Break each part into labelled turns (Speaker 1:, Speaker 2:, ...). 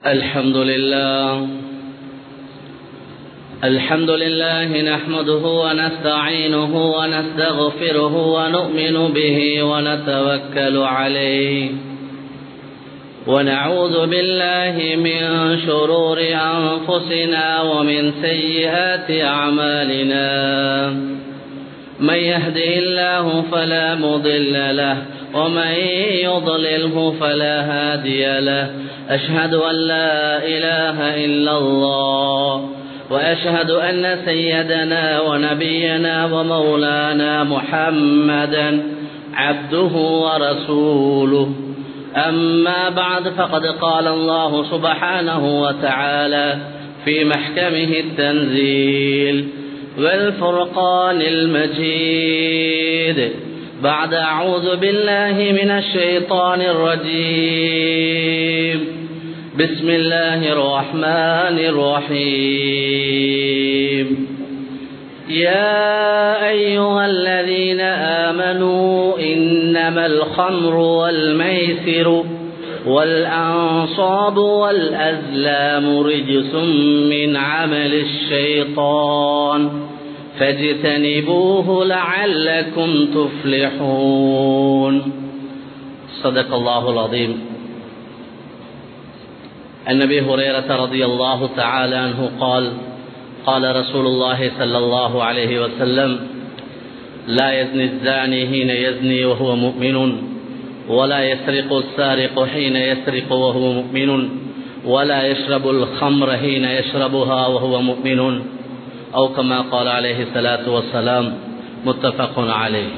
Speaker 1: الحمد لله الحمد لله نحمده ونستعينه ونستغفره ونؤمن به ونتوكل عليه ونعوذ بالله من شرور أنفسنا ومن سيئات أعمالنا من يهده الله فلا مضل له ومن يضلله فلا هادي له أشهد أن لا إله إلا الله وأشهد أن سيدنا ونبينا ومولانا محمدا عبده ورسوله أما بعد فقد قال الله سبحانه وتعالى في محكمه التنزيل والفرقان المجيد بعد أعوذ بالله من الشيطان الرجيم بسم الله الرحمن الرحيم يا أيها الذين آمنوا إنما الخمر والميسر والأنصاب والأزلام رجس من عمل الشيطان فاجتنبوه لعلكم تفلحون صدق الله العظيم النبي هريرة رضي الله تعالى عنه قال قال رسول الله صلى الله عليه وسلم لا يزني الزاني حين يزني وهو مؤمن ولا يسرق السارق حين يسرق وهو مؤمن ولا يشرب الخمر حين يشربها وهو مؤمن أو كما قال عليه الصلاة والسلام متفق عليه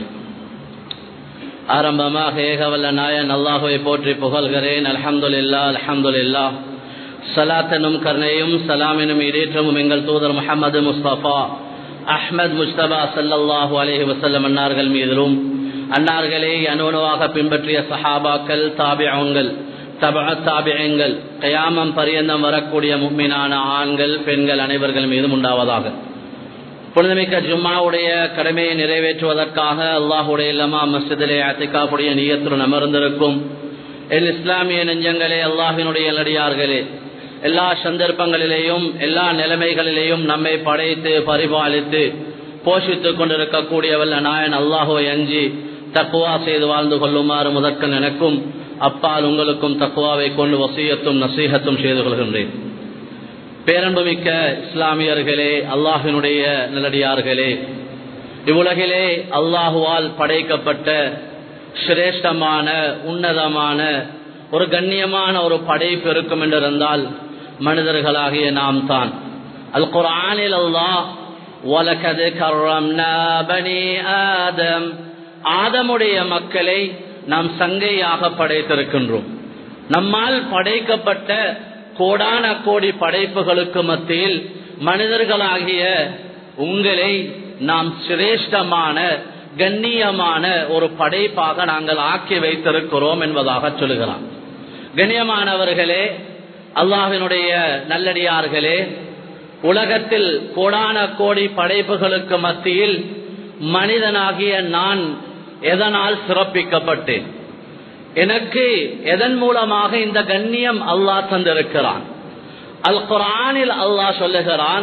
Speaker 1: ஆரம்பமாக ஏகவல்ல நாயன் அல்லாஹுவை போற்றி புகழ்கிறேன் அல்ஹம்துலில்லா அல்ஹம்துலில்லா சலாத்தனும் கருணையும் சலாமினும் இடேற்றமும் எங்கள் தூதர் முகமது முஸ்தபா அஹ்மத் முஸ்தபா சல்லல்லாஹு அலஹி வசல்லம் அன்னார்கள் மீதிலும் அன்னார்களை அணுவணுவாக பின்பற்றிய சஹாபாக்கள் தாபியங்கள் தப தாபியங்கள் கயாமம் பரியந்தம் வரக்கூடிய மும்மினான ஆண்கள் பெண்கள் அனைவர்கள் மீதும் உண்டாவதாக புனிதமிக்க ஜும்மாவுடைய கடமையை நிறைவேற்றுவதற்காக அல்லாஹுடைய இல்லமா மஸ்ஜிதிலே அத்திகாப்புடைய நீயத்துடன் அமர்ந்திருக்கும் எல் இஸ்லாமிய நெஞ்சங்களே அல்லாஹினுடைய நடிகார்களே எல்லா சந்தர்ப்பங்களிலேயும் எல்லா நிலைமைகளிலேயும் நம்மை படைத்து பரிபாலித்து போஷித்துக் கொண்டிருக்கக்கூடியவல்ல நாயன் அல்லாஹுவை அஞ்சி தக்குவா செய்து வாழ்ந்து கொள்ளுமாறு முதற்கன் எனக்கும் அப்பால் உங்களுக்கும் தக்குவாவை கொண்டு வசியத்தும் நசீகத்தும் செய்து கொள்கின்றேன் பேரன்புமிக்க இஸ்லாமியர்களே அல்லாஹினுடைய நல்லடியார்களே இவ்வுலகிலே அல்லாஹுவால் படைக்கப்பட்ட சிரேஷ்டமான உன்னதமான ஒரு கண்ணியமான ஒரு படைப்பு இருக்கும் என்றிருந்தால் மனிதர்களாகிய நாம் தான் அல் குரானில் அல்லாஹ் وَلَكَدْ كَرَّمْنَا بَنِي آدَمْ ஆதமுடைய மக்களை நாம் சங்கையாக படைத்திருக்கின்றோம் நம்மால் படைக்கப்பட்ட கோடான கோடி படைப்புகளுக்கு மத்தியில் மனிதர்களாகிய உங்களை நாம் சிரேஷ்டமான கண்ணியமான ஒரு படைப்பாக நாங்கள் ஆக்கி வைத்திருக்கிறோம் என்பதாக சொல்லுகிறான் கண்ணியமானவர்களே அல்லாஹினுடைய நல்லடியார்களே உலகத்தில் கோடான கோடி படைப்புகளுக்கு மத்தியில் மனிதனாகிய நான் எதனால் சிறப்பிக்கப்பட்டேன் எனக்கு எதன் மூலமாக இந்த கண்ணியம் அல்லாஹ் தந்திருக்கிறான் அல் குரானில் அல்லாஹ் சொல்லுகிறான்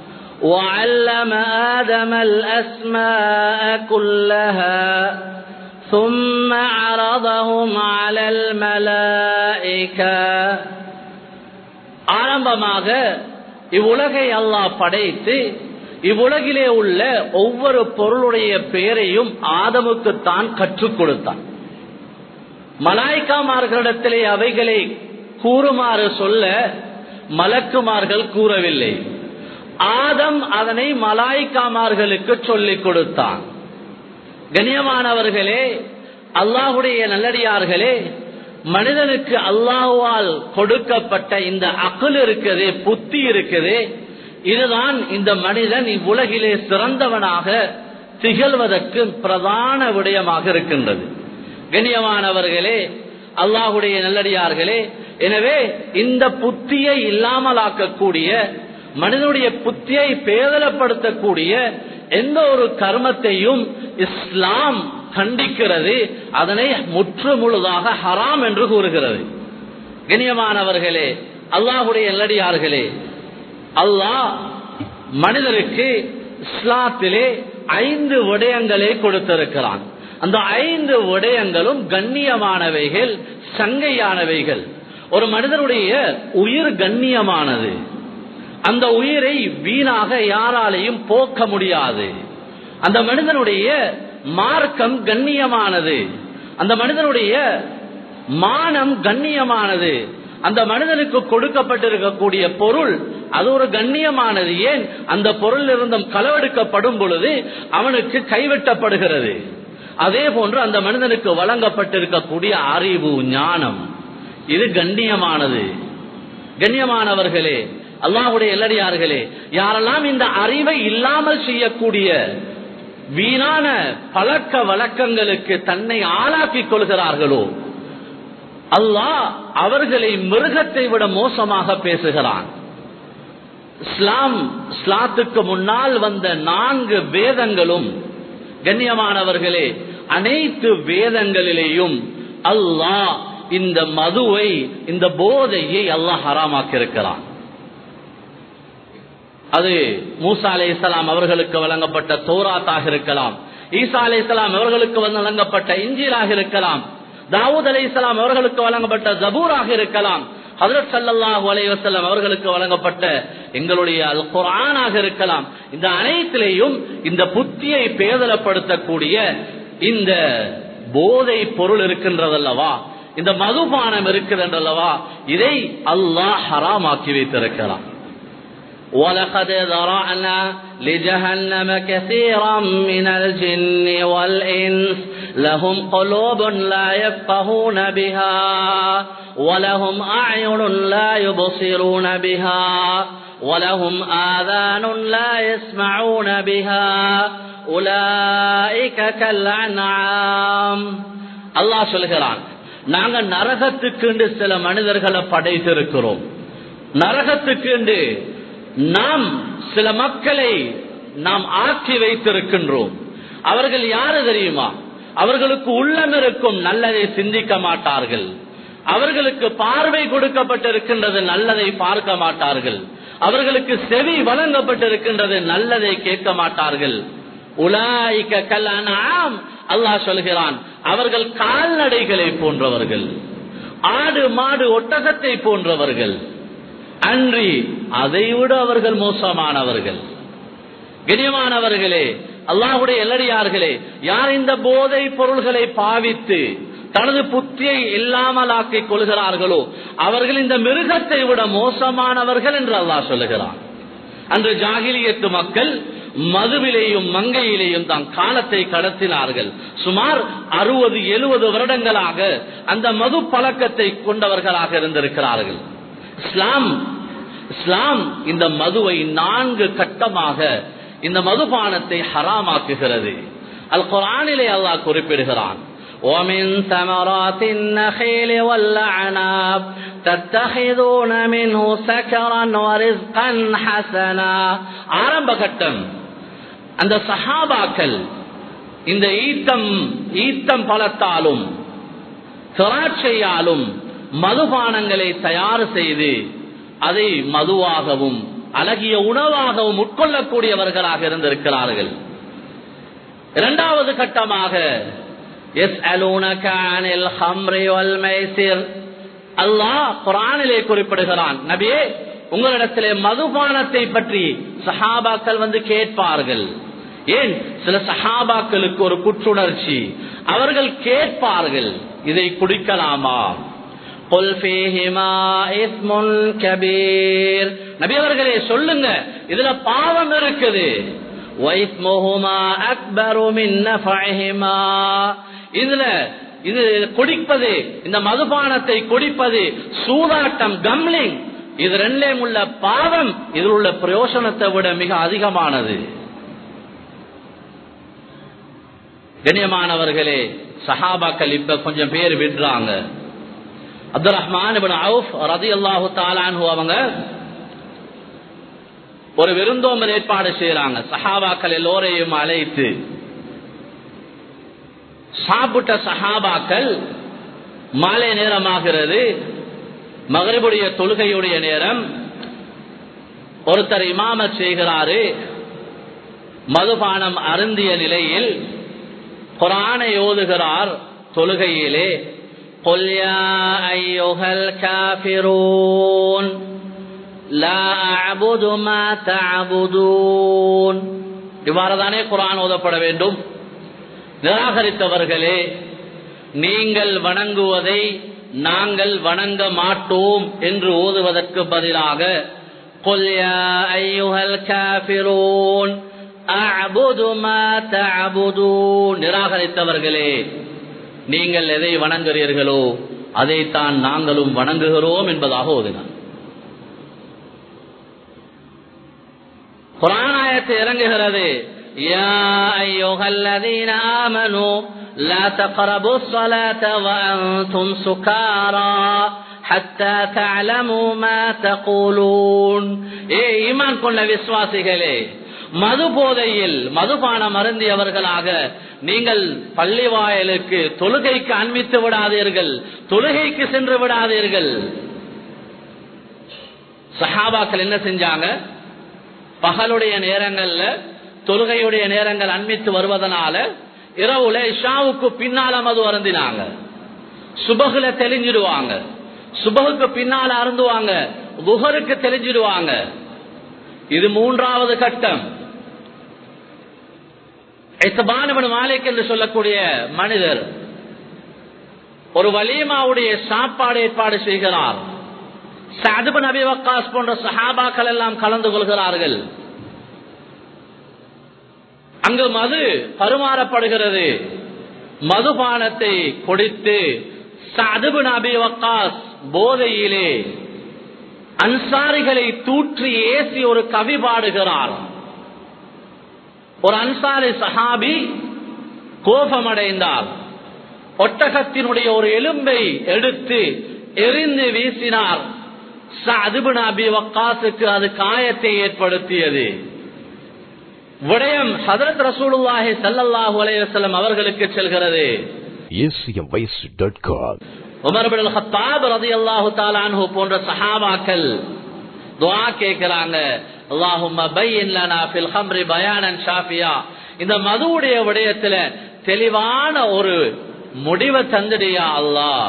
Speaker 1: وعلم آدم الأسماء كلها ثم عرضهم على الملائكة ஆரம்பமாக இவ்வுலகை அல்லாஹ் படைத்து இவ்வுலகிலே உள்ள ஒவ்வொரு பொருளுடைய பெயரையும் ஆதமுக்கு தான் கற்றுக் கொடுத்தான் மலாய்க்காமார்களிடத்திலே அவைகளை கூறுமாறு சொல்ல மலக்குமார்கள் கூறவில்லை ஆதம் அதனை மலாய்க்காமார்களுக்கு சொல்லிக் கொடுத்தான் கண்ணியமானவர்களே அல்லாஹுடைய நல்லடியார்களே மனிதனுக்கு அல்லாஹுவால் கொடுக்கப்பட்ட இந்த அகல் இருக்குது புத்தி இருக்குது இதுதான் இந்த மனிதன் இவ்வுலகிலே சிறந்தவனாக திகழ்வதற்கு பிரதான விடயமாக இருக்கின்றது கண்ணியமானவர்களே அல்லாஹுடைய நல்லடியார்களே எனவே இந்த புத்தியை இல்லாமலாக்கக்கூடிய மனிதனுடைய புத்தியை பேதலப்படுத்தக்கூடிய எந்த ஒரு கர்மத்தையும் இஸ்லாம் கண்டிக்கிறது அதனை முற்று முழுதாக ஹராம் என்று கூறுகிறது கண்ணியமானவர்களே அல்லாஹுடைய எல்லடியார்களே அல்லாஹ் மனிதருக்கு இஸ்லாத்திலே ஐந்து விடயங்களை கொடுத்திருக்கிறான் அந்த ஐந்து விடயங்களும் கண்ணியமானவைகள் சங்கையானவைகள் ஒரு மனிதனுடைய உயிர் கண்ணியமானது அந்த உயிரை வீணாக யாராலையும் போக்க முடியாது அந்த மனிதனுடைய மார்க்கம் கண்ணியமானது அந்த மனிதனுடைய மானம் கண்ணியமானது அந்த மனிதனுக்கு கொடுக்கப்பட்டிருக்கக்கூடிய பொருள் அது ஒரு கண்ணியமானது ஏன் அந்த பொருள் இருந்தும் களவெடுக்கப்படும் பொழுது அவனுக்கு கைவிட்டப்படுகிறது அதே போன்று அந்த மனிதனுக்கு வழங்கப்பட்டிருக்கக்கூடிய அறிவு ஞானம் இது கண்ணியமானது கண்ணியமானவர்களே அல்லாஹுடைய எல்லடியார்களே யாரெல்லாம் இந்த அறிவை இல்லாமல் செய்யக்கூடிய வீணான பழக்க வழக்கங்களுக்கு தன்னை ஆளாக்கிக் கொள்கிறார்களோ அல்லாஹ் அவர்களை மிருகத்தை விட மோசமாக பேசுகிறான் இஸ்லாம் இஸ்லாத்துக்கு முன்னால் வந்த நான்கு வேதங்களும் கண்ணியமானவர்களே அனைத்து வேதங்களிலேயும் அல்லாஹ் இந்த மதுவை இந்த போதையை அல்லாஹ் ஹராமாக்கி இருக்கிறான் அது மூசா அலை இஸ்லாம் அவர்களுக்கு வழங்கப்பட்ட தோராத்தாக இருக்கலாம் ஈசா அலை இஸ்லாம் அவர்களுக்கு வழங்கப்பட்ட இஞ்சிலாக இருக்கலாம் தாவூத் அலை இஸ்லாம் அவர்களுக்கு வழங்கப்பட்ட ஜபூராக இருக்கலாம் ஹதரத் சல்லாஹூ அலைவசல்லம் அவர்களுக்கு வழங்கப்பட்ட எங்களுடைய அல் குரானாக இருக்கலாம் இந்த அனைத்திலேயும் இந்த புத்தியை பேதலப்படுத்தக்கூடிய இந்த போதை பொருள் இருக்கின்றதல்லவா இந்த மதுபானம் இருக்கிறதல்லவா இதை அல்லாஹ் ஹராமாக்கி வைத்திருக்கிறான்
Speaker 2: ولقد ذرأنا لجهنم كثيرا من الجن والإنس لهم قلوب لا يفقهون بها ولهم أعين لا يبصرون بها ولهم آذان لا يسمعون بها أولئك كالأنعام
Speaker 1: الله சொல்கிறான் நாங்க நரகத்துக்கு சில மனிதர்களை படைத்திருக்கிறோம் நரகத்துக்கு நாம் சில மக்களை நாம் ஆக்கி வைத்திருக்கின்றோம் அவர்கள் யாரு தெரியுமா அவர்களுக்கு உள்ளம் இருக்கும் நல்லதை சிந்திக்க மாட்டார்கள் அவர்களுக்கு பார்வை கொடுக்கப்பட்டிருக்கின்றது நல்லதை பார்க்க மாட்டார்கள் அவர்களுக்கு செவி வழங்கப்பட்டிருக்கின்றது நல்லதை கேட்க மாட்டார்கள் உலாய்க்க கல்லானாம் அல்லாஹ் சொல்கிறான் அவர்கள் கால்நடைகளை போன்றவர்கள் ஆடு மாடு ஒட்டகத்தை போன்றவர்கள் அன்றி அதைவிட அவர்கள் மோசமானவர்கள் கனியமானவர்களே அல்லாஹுடைய எல்லடியார்களே யார் இந்த போதை பொருள்களை பாவித்து தனது புத்தியை இல்லாமலாக்கிக் கொள்கிறார்களோ அவர்கள் இந்த மிருகத்தை விட மோசமானவர்கள் என்று அல்லாஹ் சொல்லுகிறான் அன்று ஜாகிலியத்து மக்கள் மதுவிலேயும் மங்கையிலேயும் தான் காலத்தை கடத்தினார்கள் சுமார் அறுபது எழுபது வருடங்களாக அந்த மது பழக்கத்தை கொண்டவர்களாக இருந்திருக்கிறார்கள் இஸ்லாம் இஸ்லாம் இந்த மதுவை நான்கு கட்டமாக இந்த மதுபானத்தை ஹராமாக்குகிறது அல் குரானிலே அல்லாஹ் குறிப்பிடுகிறான்
Speaker 2: ومن ثمرات النخيل والعناب تتخذون منه سكرا ورزقا حسنا
Speaker 1: ஆரம்ப கட்டம் அந்த சஹாபாக்கள் இந்த ஈத்தம் ஈத்தம் பழத்தாலும் திராட்சையாலும் மதுபானங்களை தயார் செய்து அதை மதுவாகவும் அழகிய உணவாகவும் உட்கொள்ளக்கூடியவர்களாக இருந்திருக்கிறார்கள் இரண்டாவது கட்டமாக எஸ் அலூனகானில் ஹம்ரி வல் மைசிர் அல்லாஹ் குரானிலே குறிப்பிடுகிறான் நபியே உங்களிடத்திலே மதுபானத்தை பற்றி சஹாபாக்கள் வந்து கேட்பார்கள் ஏன் சில சஹாபாக்களுக்கு ஒரு குற்றுணர்ச்சி அவர்கள் கேட்பார்கள் இதை குடிக்கலாமா நபி அவர்களே சொல்லுங்க இதுல பாவம் இருக்குது இதுல இது குடிப்பது இந்த மதுபானத்தை குடிப்பது சூதாட்டம் கம்லிங் இது ரெண்டையும் உள்ள பாவம் இதில் உள்ள பிரயோசனத்தை விட மிக அதிகமானது கண்ணியமானவர்களே சஹாபாக்கள் இப்ப கொஞ்சம் பேர் விடுறாங்க அப்துல் ரஹ்மான் ரதி அல்லாஹு தாலான்ஹு அவங்க ஒரு விருந்தோம்பல் ஏற்பாடு செய்யறாங்க சஹாபாக்கள் எல்லோரையும் அழைத்து சாப்பிட்ட சஹாபாக்கள் மாலை நேரமாகிறது மகரிபுடைய தொழுகையுடைய நேரம் ஒருத்தர் இமாமத் செய்கிறாரு மதுபானம் அருந்திய நிலையில் குரானை ஓதுகிறார் தொழுகையிலே قل يا أيها الكافرون لا أعبد ما تعبدون இவ்வாறுதானே குரான் ஓதப்பட வேண்டும் நிராகரித்தவர்களே நீங்கள் வணங்குவதை நாங்கள் வணங்க மாட்டோம் என்று ஓதுவதற்கு பதிலாக قل يا أيها الكافرون أعبد ما تعبدون நிராகரித்தவர்களே நீங்கள் எதை வணங்குகிறீர்களோ அதைத்தான் நாங்களும் வணங்குகிறோம் என்பதாக ஓதினார் குரானாயத்து இறங்குகிறது يا أيها الذين آمنوا لا تقربوا الصلاة وأنتم سكارى حتى تعلموا ما تقولون ஏ ஈமான் கொண்ட விசுவாசிகளே மது போதையில் மதுபானம் அருந்தியவர்களாக நீங்கள் பள்ளி வாயலுக்கு தொழுகைக்கு அன்பித்து விடாதீர்கள் தொழுகைக்கு சென்று விடாதீர்கள் சஹாபாக்கள் என்ன செஞ்சாங்க பகலுடைய நேரங்கள்ல தொழுகையுடைய நேரங்கள் அன்பித்து வருவதனால இரவுல இஷாவுக்கு பின்னால மது அருந்தினாங்க சுபகுல தெளிஞ்சிடுவாங்க சுபகுக்கு பின்னால அருந்துவாங்க குஹருக்கு தெளிஞ்சிடுவாங்க இது மூன்றாவது கட்டம் மாலிக் என்று சொல்லக்கூடிய மனிதர் ஒரு வலிமாவுடைய சாப்பாடு ஏற்பாடு செய்கிறார் சாதுபன் அபிவக்காஸ் போன்ற சஹாபாக்கள் எல்லாம் கலந்து கொள்கிறார்கள் அங்கு மது பருமாறப்படுகிறது மதுபானத்தை கொடுத்து சாதுபன் அபிவக்காஸ் போதையிலே அன்சாரிகளை தூற்றி ஏசி ஒரு கவி பாடுகிறார் ஒரு அன்சாரி சஹாபி கோபமடைந்தார் ஒட்டகத்தினுடைய ஒரு எலும்பை எடுத்து எரிந்து வீசினார் நபி வக்காசுக்கு அது காயத்தை ஏற்படுத்தியது விடயம் ஹதரத் ரசூலுல்லாஹி சல்லல்லாஹு அலைவசல்லம் அவர்களுக்கு செல்கிறது உமர்பின் ஹத்தாப் ரதி அல்லாஹு தாலான்ஹு போன்ற சஹாபாக்கள் துவா கேட்கிறாங்க அல்லாஹும்ம பையின் லனா ஃபில் ஹம்ரி பயானன் ஷாஃபியா இந்த மதுவுடைய விடயத்துல தெளிவான ஒரு முடிவை தந்துடியா அல்லாஹ்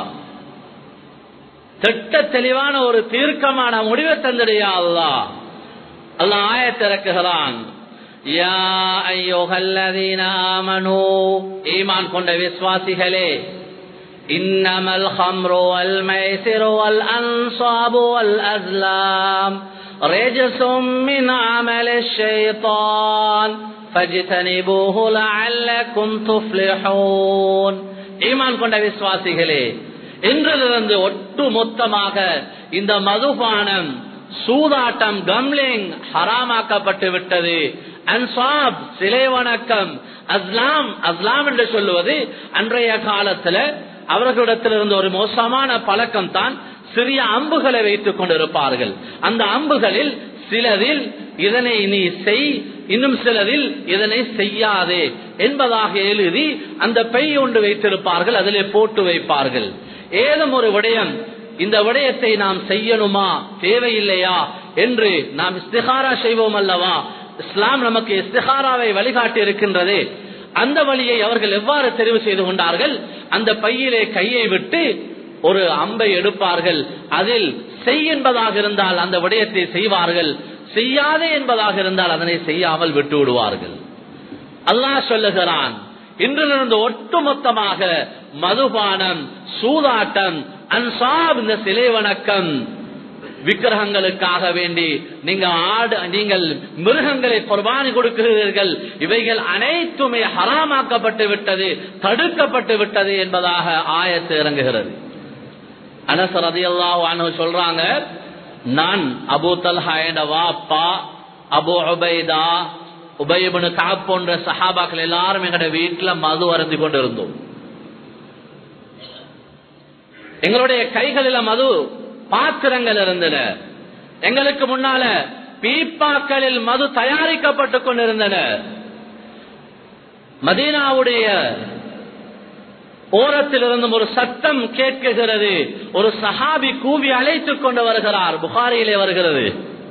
Speaker 1: திட்ட தெளிவான ஒரு தீர்க்கமான முடிவை தந்துடியா அல்லாஹ் அல்லாஹ் ஆயத்திறக்குகிறான் யா ஐயோகல்லதீன ஆமனோ ஈமான் கொண்ட விசுவாசிகளே إنما الخمر والميسر والأنصاب والأزلام رجس من عمل الشيطان فاجتنبوه لعلكم تفلحون ஈமான் கொண்ட விசுவாசிகளே இன்றிலிருந்து ஒட்டு மொத்தமாக இந்த மதுபானம் சூதாட்டம் கம்லிங் ஹராமாக்கப்பட்டு விட்டது அன்சாப் சிலை வணக்கம் அஸ்லாம் அஸ்லாம் என்று சொல்லுவது அன்றைய காலத்துல அவர்களிடத்தில் இருந்த ஒரு மோசமான பழக்கம் தான் சிறிய அம்புகளை வைத்துக் கொண்டிருப்பார்கள் அந்த அம்புகளில் சிலதில் இதனை நீ செய் இன்னும் சிலதில் இதனை செய்யாதே என்பதாக எழுதி அந்த பை ஒன்று வைத்திருப்பார்கள் அதிலே போட்டு வைப்பார்கள் ஏதும் ஒரு விடயம் இந்த விடயத்தை நாம் செய்யணுமா தேவையில்லையா என்று நாம் இஸ்திகாரா செய்வோம் அல்லவா இஸ்லாம் நமக்கு இஸ்திகாராவை வழிகாட்டி இருக்கின்றது அந்த வழியை அவர்கள் எவ்வாறு தெரிவு செய்து கொண்டார்கள் அந்த பையிலே கையை விட்டு ஒரு அம்பை எடுப்பார்கள் அதில் செய் என்பதாக இருந்தால் அந்த விடயத்தை செய்வார்கள் செய்யாதே என்பதாக இருந்தால் அதனை செய்யாமல் விட்டு விடுவார்கள் அல்லாஹ் சொல்லுகிறான் இன்றிலிருந்து ஒட்டுமொத்தமாக மதுபானம் சூதாட்டம் அன்சாப் இந்த சிலை வணக்கம் விக்கிரகங்களுக்காக வேண்டி நீங்க ஆடு நீங்கள் மிருகங்களை குர்பானி கொடுக்கிறீர்கள் இவைகள் அனைத்துமே ஹராமாக்கப்பட்டு விட்டது தடுக்கப்பட்டு விட்டது என்பதாக ஆயத்து இறங்குகிறது அனசர் அதியல்லாஹ் சொல்றாங்க நான் அபு தல்ஹா என்ற வாப்பா அபு உபைதா உபயபனு காப் போன்ற சஹாபாக்கள் எல்லாரும் எங்கட வீட்டுல மது அருந்தி கொண்டு இருந்தோம் எங்களுடைய கைகளில் மது பாத்திரங்கள் இருந்தன எங்களுக்கு முன்னால பீப்பாக்களில் மது தயாரிக்கப்பட்டுக் கொண்டிருந்தன மதீனாவுடைய ஓரத்திலிருந்தும் ஒரு சத்தம் கேட்குகிறது ஒரு சஹாபி கூவி அழைத்துக் கொண்டு வருகிறார் புகாரியிலே வருகிறது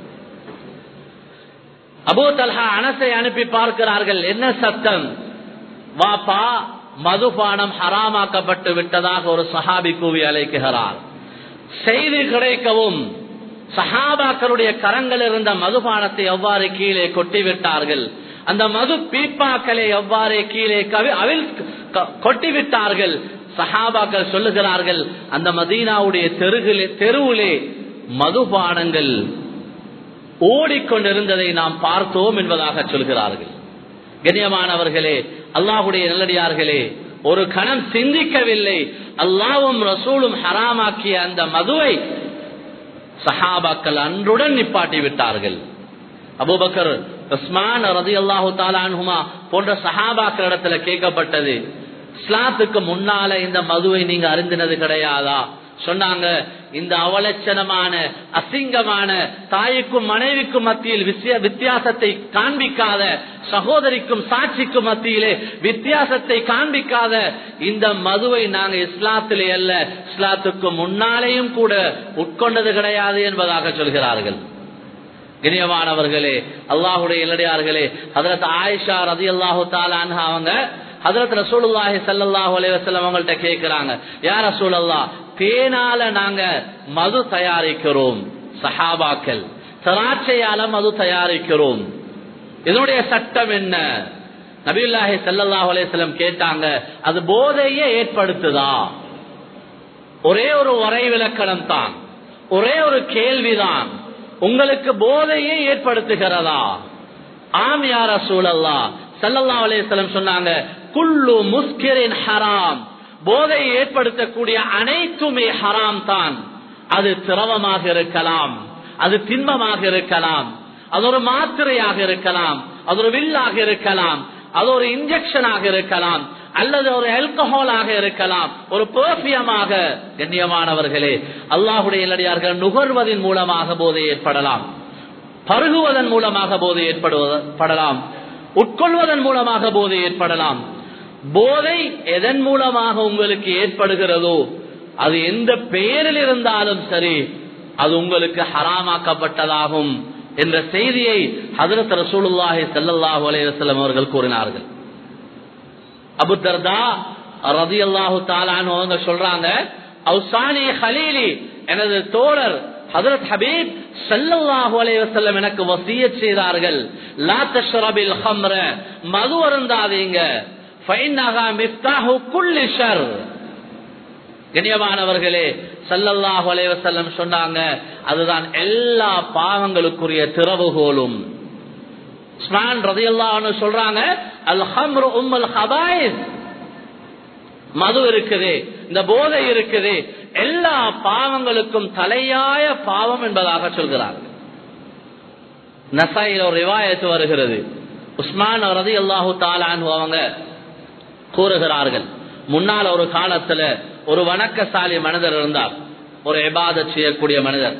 Speaker 1: அபூ தல்ஹா அனசை அனுப்பி பார்க்கிறார்கள் என்ன சத்தம் வாப்பா மதுபானம் ஹராமாக்கப்பட்டு விட்டதாக ஒரு சஹாபி கூவி அழைக்கிறார் செய்தி கிடைக்கவும் சஹாபாக்களுடைய கரங்கள் இருந்த மதுபானத்தை எவ்வாறு கீழே கொட்டிவிட்டார்கள் அந்த மது பீப்பாக்களை எவ்வாறு கீழே கவி அவில் கொட்டிவிட்டார்கள் சஹாபாக்கள் சொல்லுகிறார்கள் அந்த மதீனாவுடைய தெருகிலே தெருவிலே மதுபானங்கள் ஓடிக்கொண்டிருந்ததை நாம் பார்த்தோம் என்பதாக சொல்கிறார்கள் கண்ணியமானவர்களே அல்லாஹுடைய நல்லடியார்களே ஒரு கணம் சிந்திக்கவில்லை அல்லாவும் ரசூலும் ஹராமாக்கிய அந்த மதுவை சஹாபாக்கள் அன்றுடன் நிப்பாட்டி விட்டார்கள் அபுபக்கர் உஸ்மான் ரதி அல்லாஹு தாலான்ஹுமா போன்ற சஹாபாக்கள் இடத்துல கேட்கப்பட்டது இஸ்லாத்துக்கு முன்னால இந்த மதுவை நீங்க அறிந்தினது கிடையாதா சொன்னாங்க இந்த அவலட்சணமான அசிங்கமான தாய்க்கும் மனைவிக்கும் மத்தியில் வித்தியாசத்தை காண்பிக்காத சகோதரிக்கும் சாட்சிக்கும் மத்தியிலே வித்தியாசத்தை காண்பிக்காத இந்த மதுவை நாங்க இஸ்லாத்திலே அல்ல இஸ்லாத்துக்கு முன்னாலேயும் கூட உட்கொண்டது கிடையாது என்பதாக சொல்கிறார்கள் இனியமானவர்களே அல்லாஹுடைய இல்லடியார்களே அதற்கு ஆயிஷா ரதி அல்லாஹு தாலான் அவங்க ஹதரத் ரசூலுல்லாஹி ஸல்லல்லாஹு அலைஹி வஸல்லம் அவங்கள்ட்ட கேக்குறாங்க யா ரசூலல்லாஹ் தேனால நாங்க மது தயாரிக்கிறோம் சஹாபாக்கள் திராட்சையால மது தயாரிக்கிறோம் இதனுடைய சட்டம் என்ன நபியுல்லாஹி ஸல்லல்லாஹு அலைஹி வஸல்லம் கேட்டாங்க அது போதையை ஏற்படுத்துதா ஒரே ஒரு வரை விளக்கணம் தான் ஒரே ஒரு கேள்விதான் உங்களுக்கு போதையை ஏற்படுத்துகிறதா ஆம் யார சூழல்லா சல்லல்லா அலையம் சொன்னாங்க குள்ளு முஸ்கிரின் ஹராம் போதையை ஏற்படுத்தக்கூடிய அனைத்துமே ஹராம் தான் அது திரவமாக இருக்கலாம் அது திண்மமாக இருக்கலாம் அது ஒரு மாத்திரையாக இருக்கலாம் அது ஒரு வில்லாக இருக்கலாம் அது ஒரு இன்ஜெக்ஷனாக இருக்கலாம் அல்லது ஒரு ஆல்கஹாலாக இருக்கலாம் ஒரு பெர்ஃபியமாக கண்ணியமானவர்களே அல்லாஹுடைய இல்லடியார்கள் நுகர்வதன் மூலமாக போதை ஏற்படலாம் பருகுவதன் மூலமாக போதை ஏற்படுவதப்படலாம் உட்கொள்வதன் மூலமாக போதை ஏற்படலாம் போதை எதன் மூலமாக உங்களுக்கு ஏற்படுகிறதோ அது எந்த பெயரில் இருந்தாலும் சரி அது உங்களுக்கு ஹராமாக்கப்பட்டதாகும் என்ற செய்தியை ஹதரத் ரசூலுல்லாஹி சல்லாஹூ அலைவசல்லம் அவர்கள் கூறினார்கள் அபு தர்தா ரதி அல்லாஹு தாலான்னு அவங்க சொல்றாங்க அவுசானி ஹலீலி எனது தோழர் ஹதரத் ஹபீப் சல்லல்லாஹு அலைஹி வஸல்லம் எனக்கு வசியத் செய்தார்கள் லா தஷ்ரபில் ஹம்ர மது அருந்தாதீங்க ஃபைன்னஹா மிஃப்தாஹு குல்லி ஷர் கண்ணியமானவர்களே சல்லல்லாஹு அலைஹி வஸல்லம் சொன்னாங்க அதுதான் எல்லா பாவங்களுக்குரிய திறவுகோலும் உஸ்மான் ரதியல்லாஹு அன்ஹு சொல்றாங்க அல் ஹம்ரு உம்முல் ஹபாயிஸ் மது இருக்குது இந்த போதை இருக்குது எல்லா பாவங்களுக்கும் தலையாய பாவம் என்பதாக சொல்கிறார் நசாயில் ஒரு ரிவாயத்து வருகிறது உஸ்மான் ரதி அல்லாஹு தாலான் அவங்க கூறுகிறார்கள் முன்னால் ஒரு காலத்துல ஒரு வணக்கசாலி மனிதர் இருந்தார் ஒரு எபாதத் செய்யக்கூடிய மனிதர்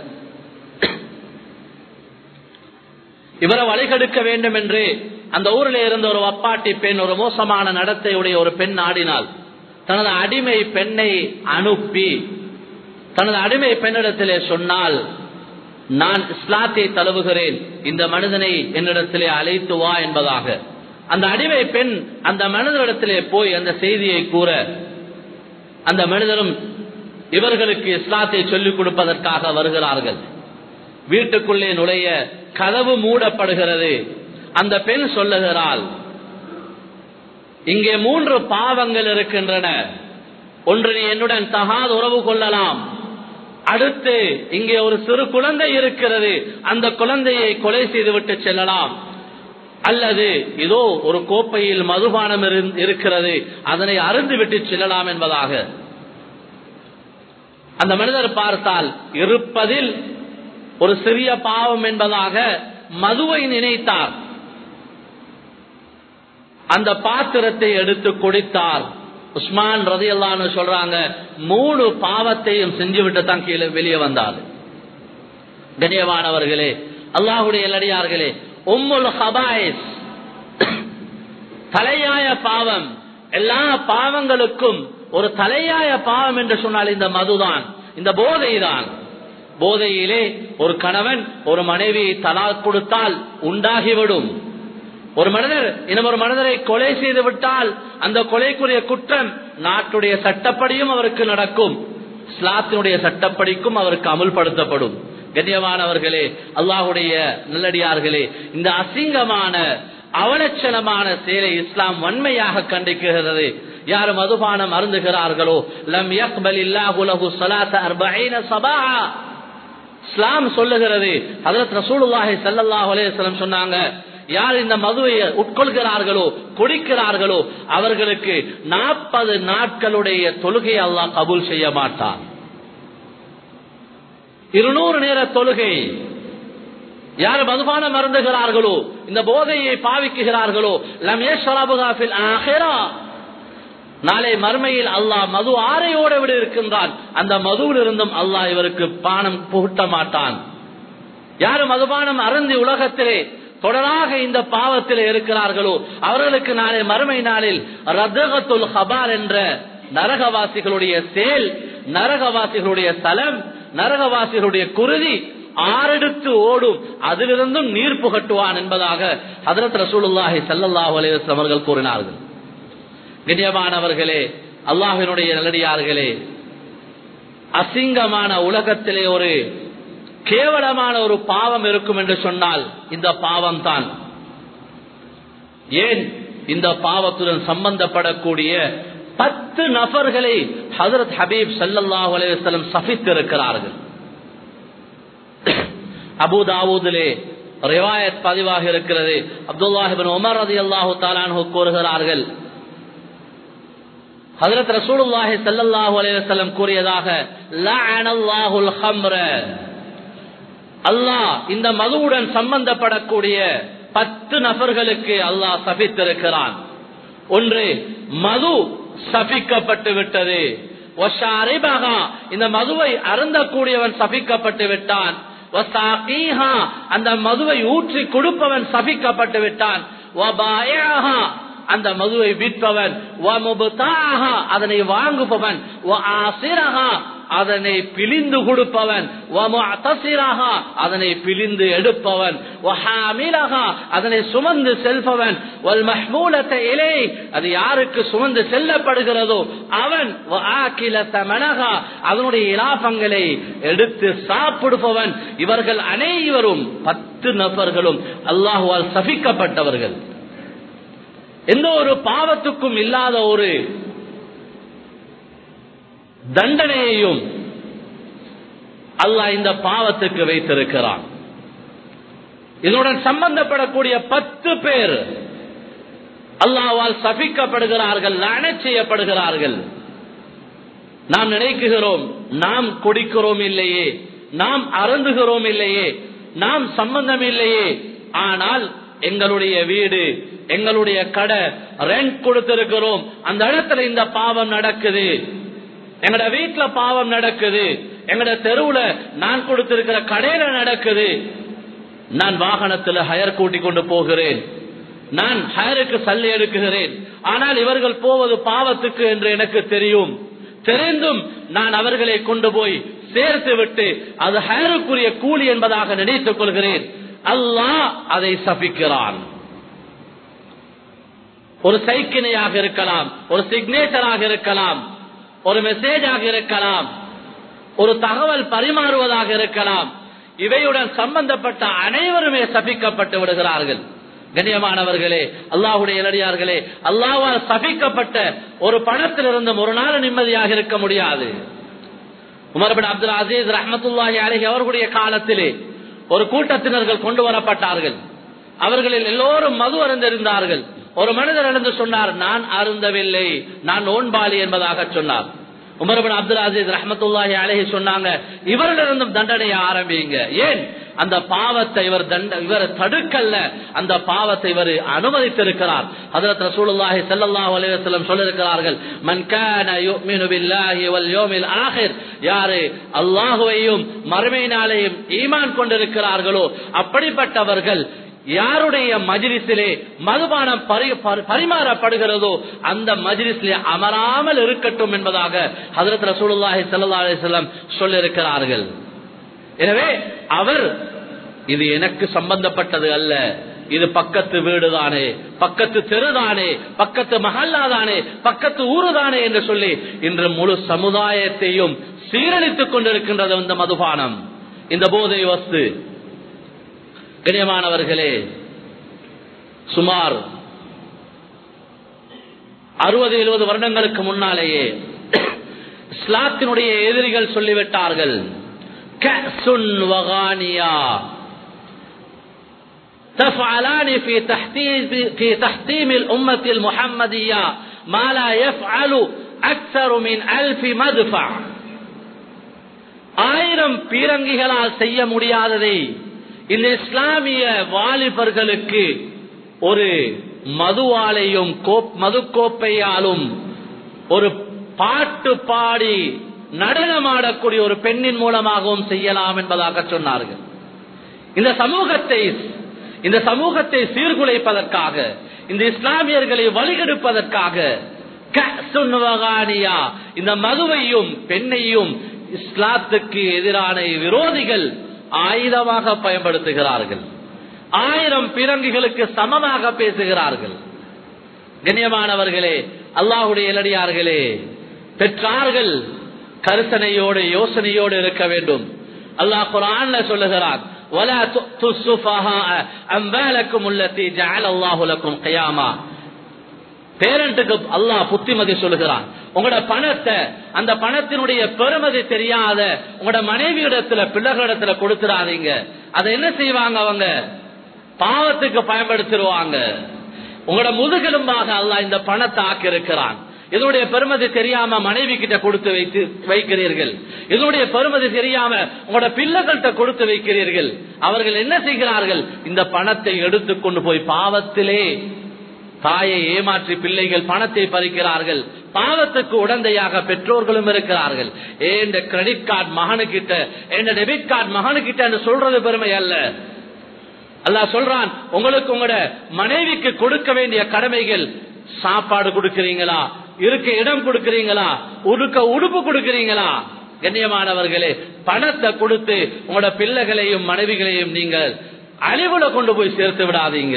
Speaker 1: இவரை வழிகெடுக்க வேண்டும் என்று அந்த ஊரில் இருந்த ஒரு வப்பாட்டி பெண் ஒரு மோசமான நடத்தையுடைய ஒரு பெண் ஆடினாள் தனது அடிமை பெண்ணை அனுப்பி தனது அடிமை பெண்ணிடத்திலே சொன்னால் நான் இஸ்லாத்தை தழுவுகிறேன் இந்த மனிதனை என்னிடத்திலே அழைத்து வா என்பதாக அந்த அடிமை பெண் அந்த மனிதனிடத்திலே போய் அந்த செய்தியை கூற அந்த மனிதரும் இவர்களுக்கு இஸ்லாத்தை சொல்லிக் கொடுப்பதற்காக வருகிறார்கள் வீட்டுக்குள்ளே நுழைய கதவு மூடப்படுகிறது அந்த பெண் சொல்லுகிறாள் இங்கே மூன்று பாவங்கள் இருக்கின்றன ஒன்று நீ என்னுடன் தகாத உறவு கொள்ளலாம் அடுத்து இங்கே ஒரு சிறு குழந்தை இருக்கிறது அந்த குழந்தையை கொலை செய்துவிட்டு செல்லலாம் அல்லது இதோ ஒரு கோப்பையில் மதுபானம் இருக்கிறது அதனை அருந்து விட்டு செல்லலாம் என்பதாக அந்த மனிதர் பார்த்தால் இருப்பதில் ஒரு சிறிய பாவம் என்பதாக மதுவை நினைத்தார் அந்த பாத்திரத்தை எடுத்து குடித்தார் உஸ்மான் ரதி அல்லான்னு சொல்றாங்க மூணு பாவத்தையும் செஞ்சுவிட்டு தான் கீழே வெளியே வந்தார் கண்ணியமானவர்களே அல்லாஹுடைய எல்லடியார்களே உம்முல் ஹபாயிஸ் தலையாய பாவம் எல்லா பாவங்களுக்கும் ஒரு தலையாய பாவம் என்று சொன்னால் இந்த மதுதான் இந்த போதை தான் போதையிலே ஒரு கணவன் ஒரு மனைவியை தலா கொடுத்தால் உண்டாகிவிடும் ஒரு மனிதர் இன்னும் ஒரு மனிதரை கொலை செய்து விட்டால் அந்த கொலைக்குரிய குற்றம் நாட்டுடைய சட்டப்படியும் அவருக்கு நடக்கும் இஸ்லாத்தினுடைய சட்டப்படிக்கும் அவருக்கு அமுல்படுத்தப்படும் கண்ணியமானவர்களே அல்லாஹுடைய நல்லடியார்களே இந்த அசிங்கமான அவலட்சணமான செயலை இஸ்லாம் வன்மையாக கண்டிக்கிறது யார் மதுபானம் அருந்துகிறார்களோ லம் யக்பல் இல்லாஹு லஹு ஸலாத 40 சபா இஸ்லாம் சொல்லுகிறது ஹஜரத் ரசூலுல்லாஹி ஸல்லல்லாஹு அலைஹி வஸல்லம் சொன்னாங்க யார் இந்த மதுவை உட்கொள்கிறார்களோ குடிக்கிறார்களோ அவர்களுக்கு நாற்பது நாட்களுடைய தொழுகை அல்லாஹ் கபூல் செய்ய மாட்டான் இருநூறு நேர தொழுகை யார் மதுபானம் மருந்துகிறார்களோ இந்த போதையை பாவிக்குகிறார்களோ லமேஸ்வராபுகாஃபில் ஆஹிரா நாளை மறுமையில் அல்லாஹ் மது ஆரையோட விட இருக்கின்றான் அந்த மதுவில் இருந்தும் அல்லாஹ் இவருக்கு பானம் புகட்ட மாட்டான் யாரு மதுபானம் அருந்தி உலகத்திலே தொடராக இந்த பாவத்தில் இருக்கிறார்களோ அவர்களுக்கு நாளை மறுமை நாளில் ரத்தகத்துல் ஹபார் என்ற நரகவாசிகளுடைய செயல் நரகவாசிகளுடைய ஸ்தலம் நரகவாசிகளுடைய குருதி ஆறெடுத்து ஓடும் அதிலிருந்தும் நீர் புகட்டுவான் என்பதாக ஹதரத் ரசூலுல்லாஹி சல்லல்லாஹு அலைஹி அவர்கள் கூறினார்கள் கண்ணியமானவர்களே அல்லாஹினுடைய நல்லடியார்களே அசிங்கமான உலகத்திலே ஒரு கேவலமான ஒரு பாவம் இருக்கும் என்று சொன்னால் இந்த பாவம் தான் ஏன் இந்த பாவத்துடன் சம்பந்தப்படக்கூடிய பத்து நபர்களை ஹசரத் ஹபீப் சல்லாஹூ அலையம் சபித்திருக்கிறார்கள் அபுதாவூதிலே ரிவாயத் பதிவாக இருக்கிறது அப்துல்லாஹிபின் உமர் ரதி அல்லாஹு தாலானு கூறுகிறார்கள் ஹதரத் ரசூலுல்லாஹி ஸல்லல்லாஹு அலைஹி வஸல்லம் கூறியதாக லஅனல்லாஹுல் ஹம்ர அல்லாஹ் இந்த மதுவுடன் சம்பந்தப்படக்கூடிய பத்து நபர்களுக்கு அல்லாஹ் சபித்திருக்கிறான் ஒன்று மது சபிக்கப்பட்டு விட்டது இந்த மதுவை அருந்தக்கூடியவன் சபிக்கப்பட்டு விட்டான் அந்த மதுவை ஊற்றி கொடுப்பவன் சபிக்கப்பட்டு விட்டான் அந்த மதுவை விற்பவன் அதனை வாங்குபவன் அதனை பிழிந்து கொடுப்பவன் அதனை பிழிந்து எடுப்பவன் அதனை சுமந்து செல்பவன் இலை அது யாருக்கு சுமந்து செல்லப்படுகிறதோ அவன் அதனுடைய இலாபங்களை எடுத்து சாப்பிடுபவன் இவர்கள் அனைவரும் பத்து நபர்களும் அல்லாஹுவால் சபிக்கப்பட்டவர்கள் எந்த ஒரு பாவத்துக்கும் இல்லாத ஒரு தண்டனையையும் அல்லாஹ் இந்த பாவத்துக்கு வைத்திருக்கிறான் இதனுடன் சம்பந்தப்படக்கூடிய பத்து பேர் அல்லாவால் சபிக்கப்படுகிறார்கள் லன செய்யப்படுகிறார்கள் நாம் நினைக்குகிறோம் நாம் குடிக்கிறோம் இல்லையே நாம் அருந்துகிறோம் இல்லையே நாம் சம்பந்தம் இல்லையே ஆனால் எங்களுடைய வீடு எங்களுடைய கடை ரெண்ட் கொடுத்திருக்கிறோம் அந்த இடத்துல இந்த பாவம் நடக்குது எங்கட வீட்டுல பாவம் நடக்குது எங்கட தெருவுல நான் கொடுத்திருக்கிற கடையில நடக்குது நான் வாகனத்துல ஹயர் கூட்டி கொண்டு போகிறேன் நான் ஹயருக்கு சல்லி எடுக்குகிறேன் ஆனால் இவர்கள் போவது பாவத்துக்கு என்று எனக்கு தெரியும் தெரிந்தும் நான் அவர்களை கொண்டு போய் சேர்த்து விட்டு அது ஹயருக்குரிய கூலி என்பதாக நினைத்துக் கொள்கிறேன் அல்லாஹ் அதை சபிக்கிறான் ஒரு சைக்கிணையாக இருக்கலாம் ஒரு சிக்னேச்சராக இருக்கலாம் ஒரு மெசேஜாக இருக்கலாம் ஒரு தகவல் பரிமாறுவதாக இருக்கலாம் இவையுடன் சம்பந்தப்பட்ட அனைவருமே சபிக்கப்பட்டு விடுகிறார்கள் கண்ணியமானவர்களே அல்லாஹுடைய இளடியார்களே அல்லாவால் சபிக்கப்பட்ட ஒரு பணத்திலிருந்தும் ஒரு நாள் நிம்மதியாக இருக்க முடியாது உமர்பின் அப்துல் அசீஸ் ரஹமத்துல்லாஹி அலஹி அவர்களுடைய காலத்திலே ஒரு கூட்டத்தினர்கள் கொண்டு வரப்பட்டார்கள் அவர்களில் எல்லோரும் மது அருந்திருந்தார்கள் ஒரு மனிதர் எழுந்து சொன்னார் நான் அருந்தவில்லை நான் நோன்பாளி என்பதாக சொன்னார் உமர்பின் அப்துல் அசீஸ் ரஹமத்துல்லாஹி அலஹி சொன்னாங்க இவரிலிருந்தும் தண்டனையை ஆரம்பிங்க ஏன் அந்த பாவத்தை இவர் தண்ட இவர் தடுக்கல்ல அந்த பாவத்தை இவர் அனுமதித்திருக்கிறார் ஹஜரத் ரசூலுல்லாஹி ஸல்லல்லாஹு அலைஹி வஸல்லம் சொல்லிருக்கிறார்கள் மன் கான யுமினு பில்லாஹி வல் யௌமில் ஆகிர் யாரு அல்லாஹ்வையும் மறுமை நாளையும் ஈமான் கொண்டிருக்கிறார்களோ அப்படிப்பட்டவர்கள் யாருடைய மஜிலிசிலே மதுபானம் பரி- பரி- பரிமாறப்படுகிறதோ அந்த மஜிலிசிலே அமராமல் இருக்கட்டும் என்பதாக ஹதரத் ரசூலுல்லாஹி ஸல்லல்லாஹு அலைஹி வஸல்லம் சொல்லியிருக்கிறார்கள் எனவே அவர் இது எனக்கு சம்பந்தப்பட்டது அல்ல இது பக்கத்து வீடுதானே பக்கத்து தெருதானே பக்கத்து மஹல்லாதானே பக்கத்து ஊருதானே என்று சொல்லி இன்று முழு சமுதாயத்தையும் சீரழித்துக் கொண்டிருக்கின்றது இந்த மதுபானம் இந்த போதை வஸ்து கண்ணியமானவர்களே சுமார் அறுபது எழுபது வருடங்களுக்கு முன்னாலேயே இஸ்லாத்தினுடைய எதிரிகள் சொல்லிவிட்டார்கள் கஅசுன் வகானியா تفعلان في تحتيم في تحطيم الأمة المحمدية ما لا يفعل أكثر من ألف مدفع ஆயிரம் பீரங்கிகளால் செய்ய முடியாததை இந்த இஸ்லாமிய வாலிபர்களுக்கு ஒரு மதுவாலையும் கோப்- மதுக்கோப்பையாலும் ஒரு பாட்டு பாடி நடனமாடக்கூடிய ஒரு பெண்ணின் மூலமாகவும் செய்யலாம் என்பதாக சொன்னார்கள் இந்த சமூகத்தை இந்த சமூகத்தை சீர்குலைப்பதற்காக இந்த இஸ்லாமியர்களை வழிகெடுப்பதற்காக கஅசுன் வகானியா, இந்த மதுவையும் பெண்ணையும் இஸ்லாத்துக்கு எதிரான விரோதிகள் ஆயுதமாக பயன்படுத்துகிறார்கள் ஆயிரம் பிறங்குகளுக்கு சமமாக பேசுகிறார்கள் கண்ணியமானவர்களே அல்லாஹுடைய இலடியார்களே பெற்றார்கள் கருத்தனையோடு யோசனையோடு இருக்க வேண்டும் அல்லாஹ் குரான்ல சொல்லுகிறான் ولا تؤتوا السفهاء أموالكم التي جعل الله لكم قياما பேரண்ட்டுக்கு அல்லாஹ் புத்திமதி சொல்லுகிறான் உங்களோட பணத்தை அந்த பணத்தினுடைய பெருமதி தெரியாத உங்களோட மனைவியிடத்துல பிள்ளைகளிடத்துல கொடுத்துடாதீங்க அதை என்ன செய்வாங்க அவங்க பாவத்துக்கு பயன்படுத்திடுவாங்க உங்களோட முதுகெலும்பாக அல்லாஹ் இந்த பணத்தை ஆக்கி இருக்கிறான் இதனுடைய பெருமதி தெரியாம மனைவி கிட்ட கொடுத்து வைத்து வைக்கிறீர்கள் இதனுடைய பெருமதி தெரியாம உங்களோட பிள்ளைகள்கிட்ட கொடுத்து வைக்கிறீர்கள் அவர்கள் என்ன செய்கிறார்கள் இந்த பணத்தை எடுத்துக்கொண்டு போய் பாவத்திலே தாயை ஏமாற்றி பிள்ளைகள் பணத்தை பறிக்கிறார்கள் பாவத்துக்கு உடந்தையாக பெற்றோர்களும் இருக்கிறார்கள் ஏ இந்த கிரெடிட் கார்டு மகனுக்கிட்ட இந்த டெபிட் கார்டு மகனுக்கிட்ட சொல்றது பெருமை அல்ல அல்லாஹ் சொல்றான் உங்களுக்கு உங்களோட மனைவிக்கு கொடுக்க வேண்டிய கடமைகள் சாப்பாடு கொடுக்கிறீங்களா இருக்க இடம் கொடுக்கிறீங்களா உடுக்க உடுப்பு கொடுக்கிறீங்களா கண்ணியமானவர்களே பணத்தை கொடுத்து உங்களோட பிள்ளைகளையும் மனைவிகளையும் நீங்கள் அழிவுல கொண்டு போய் சேர்த்து விடாதீங்க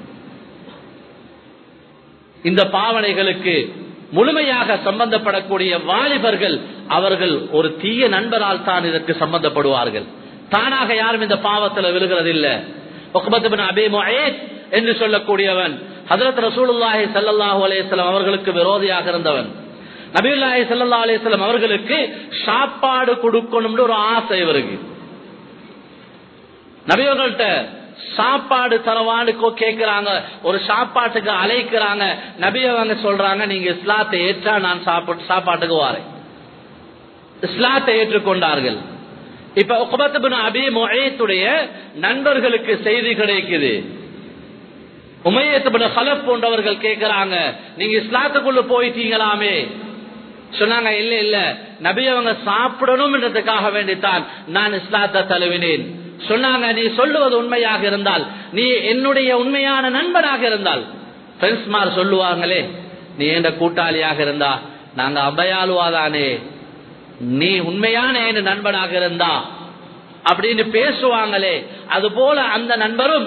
Speaker 1: இந்த பாவனைகளுக்கு முழுமையாக சம்பந்தப்படக்கூடிய வாலிபர்கள் அவர்கள் ஒரு தீய நண்பரால் தான் இதற்கு சம்பந்தப்படுவார்கள் தானாக யாரும் இந்த பாவத்தில் விழுகிறதில்லை அபே முஹேத் என்று சொல்லக்கூடியவன் ஹதரத் ரசூலுல்லாஹி ஸல்லல்லாஹு அலைஹி வஸல்லம் அவர்களுக்கு விரோதியாக இருந்தவன் நபியுல்லாஹி ஸல்லல்லாஹு அலைஹி வஸல்லம் அவர்களுக்கு சாப்பாடு கொடுக்கணும்னு ஒரு ஆசை இவருக்கு நபியவர்கள்ட்ட சாப்பாடு தரவான்னு கேட்கிறாங்க ஒரு சாப்பாட்டுக்கு அழைக்கிறாங்க நபி அவங்க சொல்றாங்க நீங்க இஸ்லாத்தை ஏற்றா நான் சாப்பாட்டு சாப்பாட்டுக்கு வாரேன் இஸ்லாத்தை ஏற்றுக்கொண்டார்கள் இப்ப உகபத்துபின் அபி முஹைத்துடைய நண்பர்களுக்கு செய்தி கிடைக்குது உமையத்துபின் ஹலப் போன்றவர்கள் கேட்கிறாங்க நீங்க இஸ்லாத்துக்குள்ள போயிட்டீங்களாமே சொன்னாங்க இல்ல இல்ல நபி அவங்க சாப்பிடணும் என்றதுக்காக வேண்டித்தான் நான் இஸ்லாத்தை தழுவினேன் சொன்னாங்க நீ சொல்லுவது உண்மையாக இருந்தால் நீ என்னுடைய உண்மையான நண்பனாக இருந்தால் ஃப்ரெண்ட்ஸ்மார் சொல்லுவாங்களே நீ என்ற கூட்டாளியாக இருந்தா நாங்க அபயாலுவாதானே நீ உண்மையான என் நண்பனாக இருந்தா அப்படின்னு பேசுவாங்களே அது போல அந்த நண்பரும்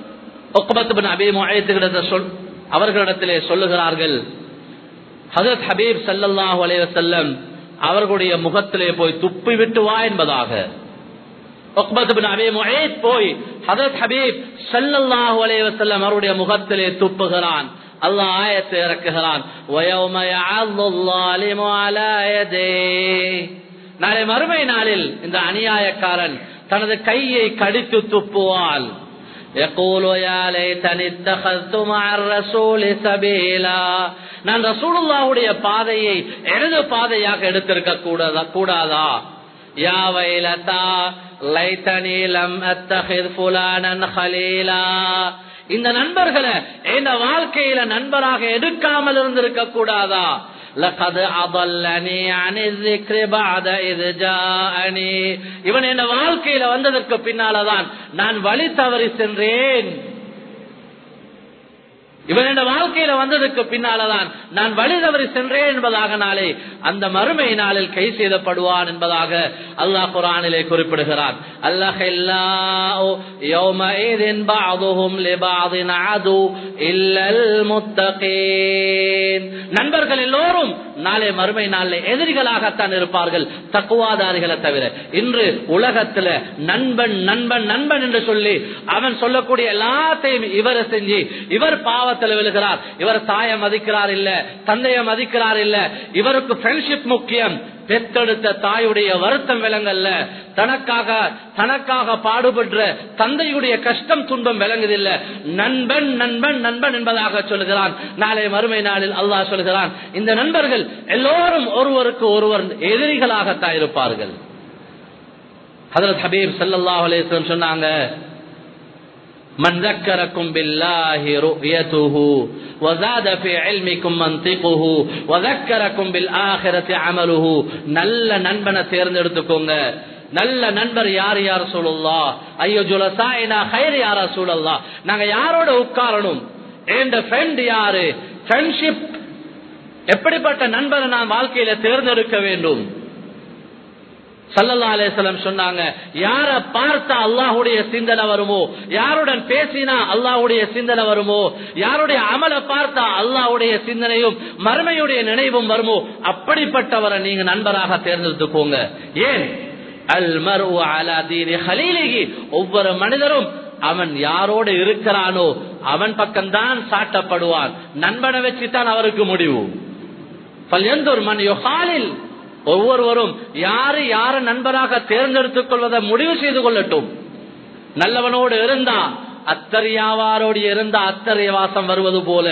Speaker 1: சொல் அவர்களிடத்திலே சொல்லுகிறார்கள் ஹசரத் ஹபீப் சல்லாஹூ அலைவசல்லம் அவர்களுடைய முகத்திலே போய் துப்பி விட்டு வா என்பதாக போய் ஹசரத் ஹபீப் சல்லாஹூ அலைவசல்லம் அவருடைய முகத்திலே துப்புகிறான் அல்லாஹ் ஆயத்தை இறக்குகிறான் நாளை மறுமை நாளில் இந்த அநியாயக்காரன் தனது கையை கடித்து துப்புவாள் நான் ரசூலுல்லாவுடைய பாதையை எனது பாதையாக எடுத்திருக்க கூடாதா கூடாதா யா வைலதா லைத்தனி லம் அத்தஹித் ஃபுலானன் ஹலீலா இந்த நண்பர்களை என் வாழ்க்கையில நண்பராக எடுக்காமல் இருந்திருக்க கூடாதா லகது அதல்லனி அனிذிக்ரி பஅத இத் ஜாஅனி இவன் என்ன வாழ்க்கையில வந்ததற்கு பின்னாலதான் நான் வழி தவறி சென்றேன் இவன் என் வாழ்க்கையில வந்ததுக்கு பின்னாலதான் நான் வழி தவறி சென்றேன் என்பதாக நாளே அந்த மறுமை நாளில் கை செய்தப்படுவான் என்பதாக அல்லாஹ் குரானிலே குறிப்பிடுகிறான் அல்லாஹ் நண்பர்கள் எல்லோரும் நாளை மறுமை நாளில் எதிரிகளாகத்தான் இருப்பார்கள் தக்குவாதாரிகளை தவிர இன்று உலகத்துல நண்பன் நண்பன் நண்பன் என்று சொல்லி அவன் சொல்லக்கூடிய எல்லாத்தையும் இவரை செஞ்சு இவர் பாவத்தில் விழுகிறார் இவர் தாயை மதிக்கிறார் இல்ல தந்தையை மதிக்கிறார் இல்ல இவருக்கு ஃப்ரெண்ட்ஷிப் முக்கியம் பெத்தெடுத்த தாயுடைய வருத்தம் விளங்கல்ல தனக்காக தனக்காக பாடுபடுற தந்தையுடைய கஷ்டம் துன்பம் விளங்குதில்ல நண்பன் நண்பன் நண்பன் என்பதாக சொல்லுகிறான் நாளை மறுமை நாளில் அல்லாஹ் சொல்கிறான் இந்த நண்பர்கள் எல்லோரும் ஒருவருக்கு ஒருவர் எதிரிகளாகத்தான் இருப்பார்கள் ஹதரத் ஹபீப் சல்லாஹ் அலேஸ்வரம் சொன்னாங்க من ذكركم بالله رؤيته وزاد في علمكم منطقه وذكركم بالآخرة عمله நல்ல நண்பனை தேர்ந்தெடுத்துக்கோங்க நல்ல நண்பர் யார் யார் சொல்லலா ஐயோ ஜுலசாயினா ஹைர் யாரா சூழல்லா நாங்க யாரோட உட்காரணும் என்ற ஃப்ரெண்ட் யாரு ஃப்ரெண்ட்ஷிப் எப்படிப்பட்ட நண்பரை நான் வாழ்க்கையில தேர்ந்தெடுக்க வேண்டும் சல்லல்லா அலேசலம் சொன்னாங்க யார பார்த்தா அல்லாஹுடைய சிந்தனை வருமோ யாருடன் பேசினா அல்லாஹுடைய சிந்தனை வருமோ யாருடைய அமலை பார்த்தா அல்லாஹுடைய சிந்தனையும் மறுமையுடைய நினைவும் வருமோ அப்படிப்பட்டவரை நீங்க நண்பராக தேர்ந்தெடுத்துக்கோங்க ஏன் அல் மரு அலாதீனி ஹலீலிகி ஒவ்வொரு மனிதரும் அவன் யாரோடு இருக்கிறானோ அவன் பக்கம்தான் சாட்டப்படுவான் நண்பனை வச்சுதான் அவருக்கு முடிவு பல்யந்தூர் மன் யுகாலில் ஒவ்வொருவரும் யாரு யார நண்பராக தேர்ந்தெடுத்துக் கொள்வதை முடிவு செய்து கொள்ளட்டும் நல்லவனோடு இருந்தா அத்தறியாவாரோடு இருந்தா அத்தறிய வாசம் வருவது போல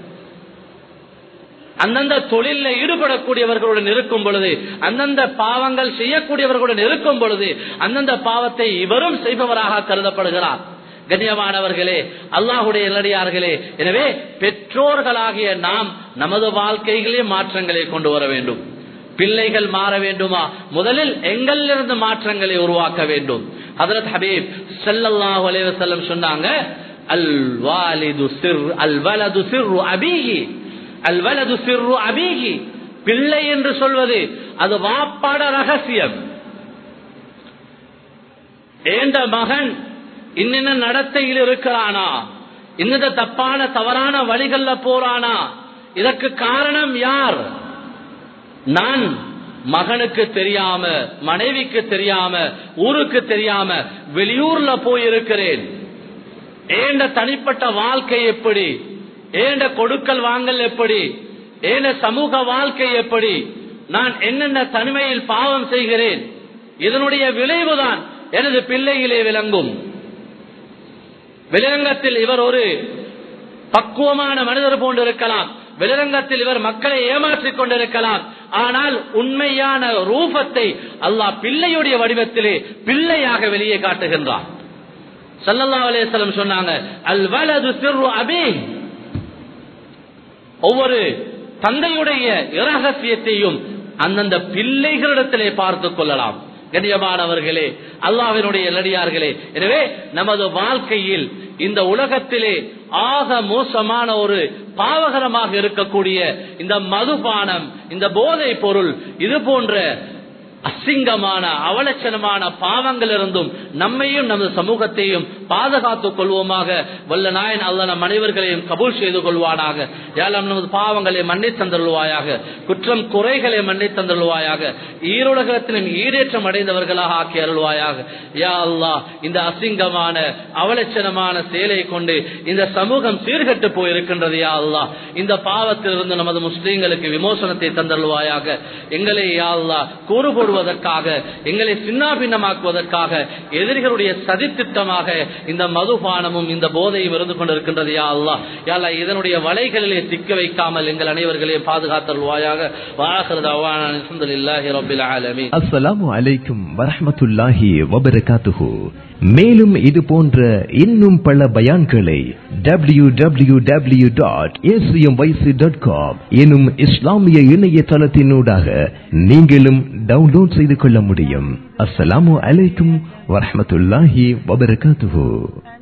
Speaker 1: அந்தந்த தொழில ஈடுபடக்கூடியவர்களுடன் இருக்கும் பொழுது அந்தந்த பாவங்கள் செய்யக்கூடியவர்களுடன் இருக்கும் பொழுது அந்தந்த பாவத்தை இவரும் செய்பவராக கருதப்படுகிறார் கண்ணியமானவர்களே அல்லாஹுடைய நல்லடியார்களே எனவே பெற்றோர்களாகிய நாம் நமது வாழ்க்கைகளே மாற்றங்களை கொண்டு வர வேண்டும் பிள்ளைகள் மாற வேண்டுமா முதலில் எங்களிலிருந்து மாற்றங்களை உருவாக்க வேண்டும் ஹதரத் ஹபீப் ஸல்லல்லாஹு அலைஹி வஸல்லம் சொன்னாங்க அல் வாலிது சிர் அல் வலது சிர்ரு அபீஹி அல் வலது சிர்ரு அபீஹி பிள்ளை என்று சொல்வது அது வாப்பாட ரகசியம் ஏண்ட மகன் இன்னென்ன நடத்தையில் இருக்கிறானா இந்த தப்பான தவறான வழிகள்ல போறானா இதற்கு காரணம் யார் நான் மகனுக்கு தெரியாம மனைவிக்கு தெரியாம ஊருக்கு தெரியாம வெளியூர்ல போயிருக்கிறேன் ஏண்ட தனிப்பட்ட வாழ்க்கை எப்படி ஏண்ட கொடுக்கல் வாங்கல் எப்படி ஏண்ட சமூக வாழ்க்கை எப்படி நான் என்னென்ன தனிமையில் பாவம் செய்கிறேன் இதனுடைய விளைவுதான் எனது பிள்ளையிலே விளங்கும் வெளிரங்கத்தில் இவர் ஒரு பக்குவமான மனிதர் போன்று இருக்கலாம் வெளிரங்கத்தில் இவர் மக்களை ஏமாற்றிக் கொண்டிருக்கலாம் ஆனால் உண்மையான ரூபத்தை அல்லாஹ் பிள்ளையுடைய வடிவத்திலே பிள்ளையாக வெளியே காட்டுகின்றான் சல்லல்லா அலேஸ்வலம் சொன்னாங்க அல் வலது சிறு அபி ஒவ்வொரு தந்தையுடைய இரகசியத்தையும் அந்தந்த பிள்ளைகளிடத்திலே பார்த்துக் கொள்ளலாம் கண்ணியமானவர்களே அல்லாவினுடைய நடிகார்களே எனவே நமது வாழ்க்கையில் இந்த உலகத்திலே ஆக மோசமான ஒரு பாவகரமாக இருக்கக்கூடிய இந்த மதுபானம் இந்த போதை பொருள் இது போன்ற அசிங்கமான அவலட்சணமான பாவங்கள் இருந்தும் நம்மையும் நமது சமூகத்தையும் பாதுகாத்துக் கொள்வோமாக வல்ல நாயன் அல்ல நம் அனைவர்களையும் கபூல் செய்து கொள்வானாக ஏழாம் நமது பாவங்களை மன்னி தந்தருள்வாயாக குற்றம் குறைகளை மன்னி தந்தருள்வாயாக ஈருலகத்திலும் ஈடேற்றம் அடைந்தவர்களாக ஆக்கி அருள்வாயாக யா அல்லா இந்த அசிங்கமான அவலட்சணமான செயலை கொண்டு இந்த சமூகம் சீர்கட்டு போயிருக்கின்றது யா அல்லா இந்த பாவத்திலிருந்து நமது முஸ்லீம்களுக்கு விமோசனத்தை தந்தருள்வாயாக எங்களை யா அல்லா கூறு போடுவதற்காக எங்களை சின்னாபின்னமாக்குவதற்காக எதிரிகளுடைய சதித்திட்டமாக இந்த மதுபானமும் இந்த போதையும் இருந்து கொண்டிருக்கின்றது யா அல்லா யாழ்லா இதனுடைய வலைகளிலே சிக்க வைக்காமல் எங்கள் அனைவர்களையும் பாதுகாத்தல்வாயாக
Speaker 3: அஸ்ஸலாமு அலைக்கும் வரஹமத்துல்லாஹி வபரகாத்துஹு மேலும் இது போன்ற இன்னும் பல பயான்களை W W W dot dot com எனும் இஸ்லாமிய இணையதளத்தினூடாக நீங்களும் டவுன்லோட் செய்து கொள்ள முடியும் அஸ்ஸலாமு அலைக்கும் வரஹமத்துல்லாஹி வபரகாத்துஹு